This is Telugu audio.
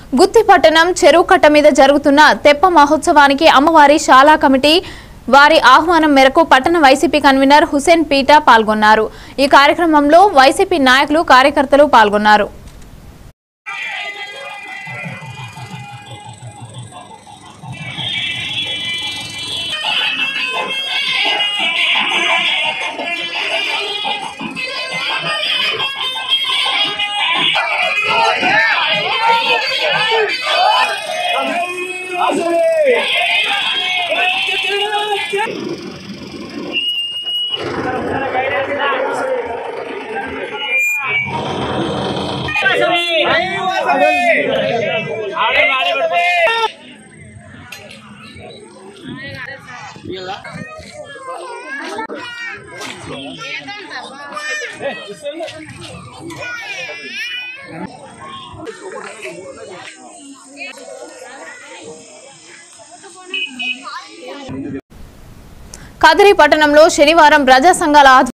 గుత్తి పట్టణం చెరువు కట్ట మీద జరుగుతున్న తెప్ప మహోత్సవానికి అమ్మవారి శాలా కమిటీ వారి ఆహ్వానం మేరకు పట్టణ వైసీపీ కన్వీనర్ హుసేన్ పీటా పాల్గొన్నారు ఈ కార్యక్రమంలో వైసీపీ నాయకులు కార్యకర్తలు పాల్గొన్నారు కదిరి పట్టణంలో శనివారం ప్రజా సంఘాల ఆధ్వర్యంలో